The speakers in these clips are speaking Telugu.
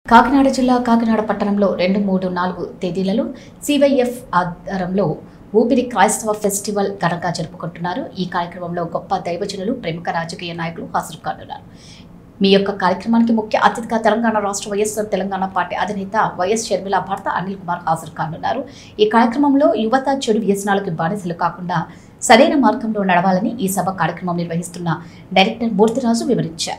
కాకినాడ జిల్లా కాకినాడ పట్టణంలో రెండు మూడు నాలుగు తేదీలలో సివైఎఫ్ ఆధ్వర్యంలో ఊపిరి క్రైస్తవ ఫెస్టివల్ ఘనంగా జరుపుకుంటున్నారు ఈ కార్యక్రమంలో గొప్ప దైవజనులు ప్రముఖ రాజకీయ నాయకులు హాజరు కానున్నారు మీ యొక్క కార్యక్రమానికి ముఖ్య అతిథిగా తెలంగాణ రాష్ట్ర వైఎస్ఆర్ తెలంగాణ పార్టీ అధినేత వైఎస్ షర్మిల భర్త అనిల్ కుమార్ హాజరు కానున్నారు ఈ కార్యక్రమంలో యువత చెడు వ్యసనాలకు బానిసలు కాకుండా సరైన మార్గంలో నడవాలని ఈ సభ కార్యక్రమం నిర్వహిస్తున్న డైరెక్టర్ మూర్తిరాజు వివరించారు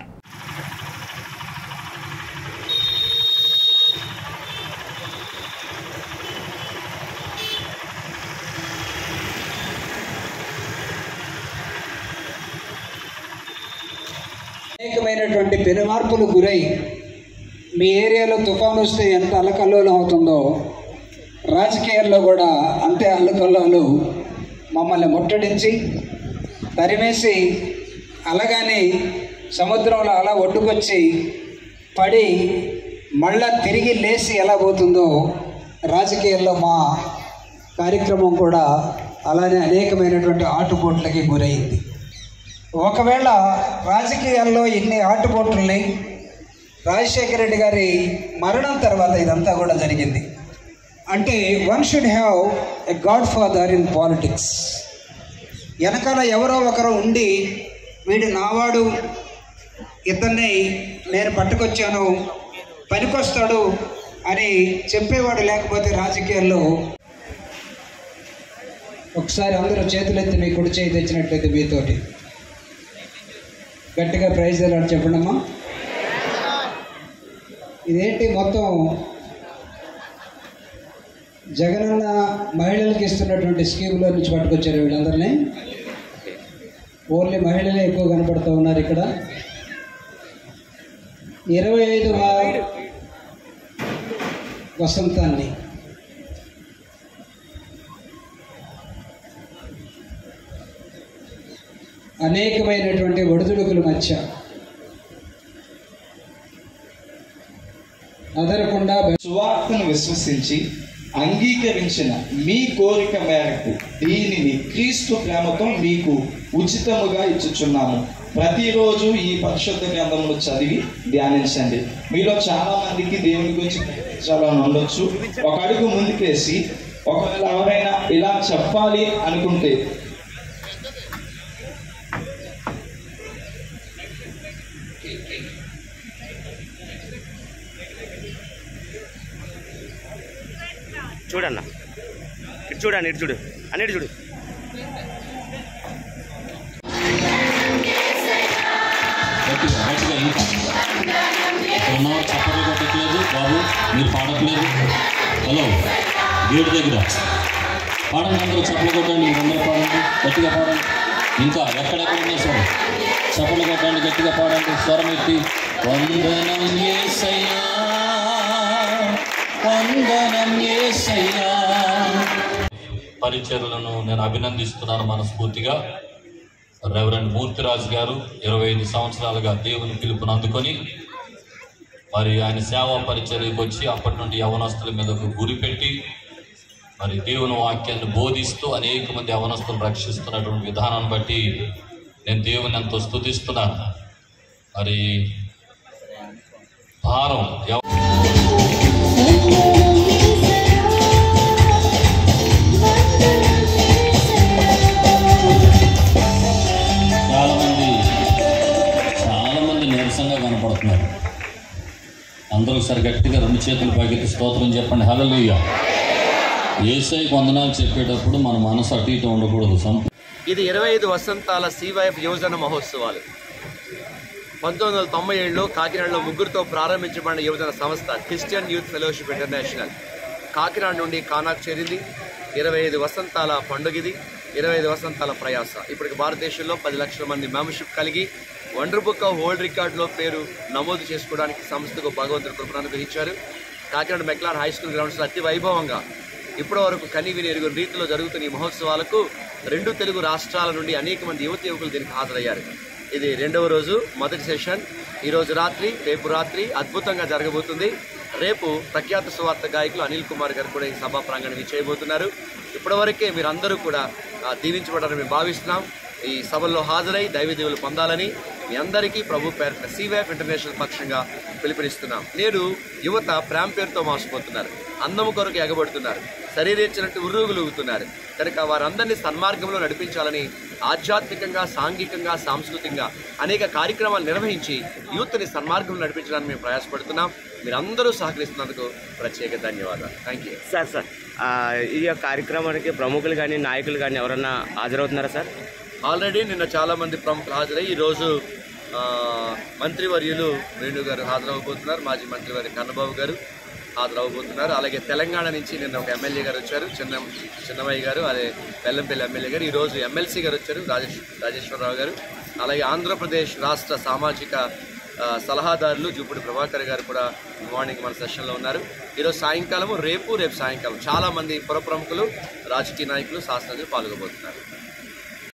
అనేకమైనటువంటి పెనుమార్పులు గురై మీ ఏరియాలో తుఫాను వస్తే ఎంత అల్లకల్లోలం అవుతుందో రాజకీయాల్లో కూడా అంతే అల్లకల్లోలు మమ్మల్ని ముట్టడించి తరిమేసి అలాగని సముద్రంలో అలా ఒడ్డుకొచ్చి పడి మళ్ళా తిరిగి లేచి ఎలా పోతుందో రాజకీయాల్లో మా కార్యక్రమం కూడా అలానే అనేకమైనటువంటి ఆటుపోట్లకి గురైంది ఒకవేళ రాజకీయాల్లో ఇన్ని ఆటుపోట్లని రాజశేఖర రెడ్డి గారి మరణం తర్వాత ఇదంతా కూడా జరిగింది అంటే one should have a godfather in politics వెనకాల ఎవరో ఒకరు ఉండి వీడు నావాడు ఇతన్ని నేను పట్టుకొచ్చాను పనికొస్తాడు అని చెప్పేవాడు లేకపోతే రాజకీయాల్లో ఒకసారి అందరూ చేతులెత్తి మీ కుడి చేయి తెచ్చినట్లయితే మీతోటి గట్టిగా ప్రైజ్ ఎలా చెప్పండమ్మా ఇదేంటి మొత్తం జగనన్న మహిళలకు ఇస్తున్నటువంటి స్కీమ్లో నుంచి పట్టుకొచ్చారు వీళ్ళందరినీ ఓన్లీ మహిళలే ఎక్కువ కనపడుతూ ఉన్నారు ఇక్కడ ఇరవై ఐదవ వసంతాన్ని అనేకమైనటువంటి ఒడిదుడుకుల మధ్య అదరకుండా సువార్తను విశ్వసించి అంగీకరించిన మీ కోరిక మేరకు దీనిని క్రీస్తు ప్రేమతో మీకు ఉచితముగా ఇచ్చుచున్నాము ప్రతిరోజు ఈ పరిశుద్ధ గ్రంథమును చదివి ధ్యానించండి మీలో చాలా మందికి దేవుని గురించి గ్రహించాలని ఉండొచ్చు ఒక అడుగు ముందుకేసి ఒకవేళ ఎవరైనా ఇలా చెప్పాలి అనుకుంటే చూడన్న ఇటు చూడండి ఇటు చూడు అన్నిటి చూడు గట్టిగా గట్టిగా ఇంకా ఇక్కడ ఉన్నవారు చప్పట్లు కొట్టట్లేదు బాబు మీరు పాడట్లేదు హలో గేట్ దగ్గర పాడండి అందరూ చప్పలు కొట్టండి మీరందరూ పాడండి గట్టిగా పాడండి ఇంకా ఎక్కడెక్కడ ఉన్నా సరే చప్పలు కొట్టండి గట్టిగా పాడండి స్వరం ఎత్తి వందనం యేసయ్యా వందనం యేసయ్యా పరిచర్లను నేను అభినందిస్తున్నాను మనస్ఫూర్తిగా రెవరెండ్ మూర్తిరాజు గారు ఇరవై ఐదు సంవత్సరాలుగా దేవుని పిలుపుని అందుకొని మరి ఆయన సేవా పరిచర్యకు వచ్చి అప్పటి నుండి యవనస్తుల మీద ఒక గురి పెట్టి మరి దేవుని వాక్యాన్ని బోధిస్తూ అనేక మంది యవనస్తులను రక్షిస్తున్నటువంటి విధానాన్ని బట్టి నేను దేవుని ఎంతో స్తుతిస్తున్నాను మరి భారం ఎవ- చాలా మంది చాలా మంది నీరసంగా కనపడుతున్నారు అందరూ ఒకసారి గట్టిగా రెండు చేతులు పైకెత్తి స్తోత్రం చెప్పండి హల్లెలూయా ఏసైకి వందనాలు చెప్పేటప్పుడు మన మనసు అటు ఇటు ఉండకూడదు సం ఇది ఇరవై ఐదు వసంతాల సివైఎఫ్ యువజన మహోత్సవాలు పంతొమ్మిది వందల తొంభై ఏడులో కాకినాడలో ముగ్గురుతో ప్రారంభించబడిన యువజన సంస్థ Christian youth fellowship international Kakinada నుండి కానాకు చేరింది ఇరవై ఐదు వసంతాల పండుగ ఇది ఇరవై ఐదు వసంతాల ప్రయాస ఇప్పటికి భారతదేశంలో పది లక్షల మంది మెంబర్షిప్ కలిగి వండర్ బుక్ ఆఫ్ వరల్డ్ రికార్డులో పేరు నమోదు చేసుకోవడానికి సంస్థకు భగవంతుడు కృపను అనుగ్రహించారు కాకినాడ మెక్లాన్ హై స్కూల్ గ్రౌండ్స్లో అతి వైభవంగా ఇప్పటి వరకు కని విని ఎరుగు రీతిలో జరుగుతున్న ఈ మహోత్సవాలకు రెండు తెలుగు రాష్ట్రాల నుండి అనేక మంది యువత యువకులు దీనికి హాజరయ్యారు ఇది రెండవ రోజు మొదటి సెషన్ ఈ రోజు రాత్రి రేపు రాత్రి అద్భుతంగా జరగబోతుంది రేపు ప్రఖ్యాత సువార్త గాయకులు అనిల్ కుమార్ గారు కూడా ఈ సభా ప్రాంగణం చేయబోతున్నారు ఇప్పటివరకే మీరందరూ కూడా ఆ, దీవించబడాలని మేము భావిస్తున్నాం ఈ సభల్లో హాజరై దైవ దేవులు పొందాలని మీ అందరికీ ప్రభు పేరున సివైఎఫ్ ఇంటర్నేషనల్ పక్షంగా పిలుపునిస్తున్నాం నేడు యువత ప్రేమ పేరుతో మోసపోతున్నారు అందము కొరకు ఎగబడుతున్నారు శరీరేచ్చినట్టు ఉర్రూగులుగుతున్నారు కనుక వారందరినీ సన్మార్గంలో నడిపించాలని ఆధ్యాత్మికంగా సాంఘికంగా సాంస్కృతికంగా అనేక కార్యక్రమాలు నిర్వహించి యూత్ని సన్మార్గంలో నడిపించడానికి మేము ప్రయాసపడుతున్నాం మీరందరూ సహకరిస్తున్నందుకు ప్రత్యేక ధన్యవాదాలు థ్యాంక్ యూ సార్ సార్ ఆ, ఈ యొక్క కార్యక్రమానికి ప్రముఖులు కానీ నాయకులు కానీ ఎవరన్నా హాజరవుతున్నారా సార్ ఆల్రెడీ నిన్న చాలా మంది ప్రముఖులు హాజరై ఈరోజు ఆ, మంత్రివర్యులు వేణు గారు హాజరవబోతున్నారు మాజీ మంత్రివర్య కన్నబాబు గారు హాజరవబోతున్నారు అలాగే తెలంగాణ నుంచి నిన్న ఒక ఎమ్మెల్యే గారు వచ్చారు చిన్న చిన్నమయ్య గారు అదే బెల్లంపల్లి ఎమ్మెల్యే గారు ఈరోజు ఎమ్మెల్సీ గారు వచ్చారు రాజేష్ రాజేశ్వరరావు గారు అలాగే ఆంధ్రప్రదేశ్ రాష్ట్ర సామాజిక ఆ, సలహాదారులు జూపుడి ప్రభాకర్ గారు కూడా మార్నింగ్ మన సెషన్లో ఉన్నారు ఈరోజు సాయంకాలము రేపు రేపు సాయంకాలం చాలా మంది పుర ప్రముఖులు రాజకీయ నాయకులు శాస్త్రజ్ఞులు పాల్గొబోతున్నారు